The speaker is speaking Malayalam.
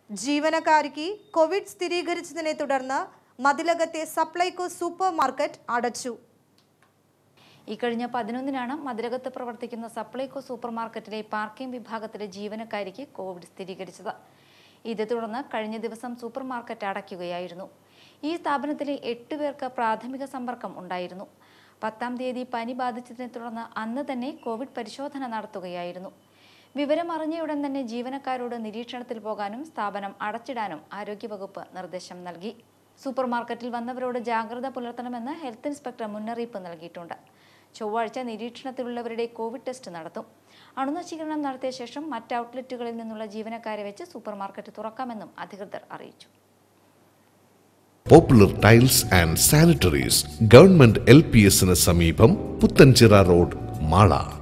ജീവനക്കാരിക്ക് കോവിഡ് സ്ഥിരീകരിച്ചതിനെ തുടർന്ന് മതിലകത്തെ സപ്ലൈകോ സൂപ്പർ മാർക്കറ്റ് അടച്ചു ഇക്കഴിഞ്ഞ പതിനൊന്നിനാണ് മതിലകത്ത് പ്രവർത്തിക്കുന്ന സപ്ലൈകോ സൂപ്പർ മാർക്കറ്റിലെ പാർക്കിംഗ് വിഭാഗത്തിലെ ജീവനക്കാരിക്ക് കോവിഡ് സ്ഥിരീകരിച്ചത് ഇതേ തുടർന്ന് കഴിഞ്ഞ ദിവസം സൂപ്പർ മാർക്കറ്റ് അടയ്ക്കുകയായിരുന്നു ഈ സ്ഥാപനത്തിലെ എട്ട് പേർക്ക് പ്രാഥമിക സമ്പർക്കം ഉണ്ടായിരുന്നു പത്താം തീയതി പനി ബാധിച്ചതിനെ തുടർന്ന് അന്ന് തന്നെ കോവിഡ് പരിശോധന നടത്തുകയായിരുന്നു വിവരം അറിഞ്ഞയുടൻ തന്നെ ജീവനക്കാരോട് നിരീക്ഷണത്തിൽ പോകാനും സ്ഥാപനം അടച്ചിടാനും ആരോഗ്യവകുപ്പ് നിർദ്ദേശം നൽകി സൂപ്പർ മാർക്കറ്റിൽ വന്നവരോട് ജാഗ്രത പുലർത്തണമെന്ന് ഹെൽത്ത് ഇൻസ്പെക്ടർ മുന്നറിയിപ്പ് നൽകിയിട്ടുണ്ട് ചൊവ്വാഴ്ച നിരീക്ഷണത്തിലുള്ളവരുടെ കോവിഡ് ടെസ്റ്റ് നടത്തും അണുനശീകരണം നടത്തിയ ശേഷം മറ്റ് ഔട്ട്ലെറ്റുകളിൽ നിന്നുള്ള ജീവനക്കാരെ വെച്ച് സൂപ്പർ മാർക്കറ്റ് തുറക്കാമെന്നും അധികൃതർ അറിയിച്ചു popular tiles and sanitaries government L P എസിന് സമീപം പുത്തൻചിറ റോഡ് മാള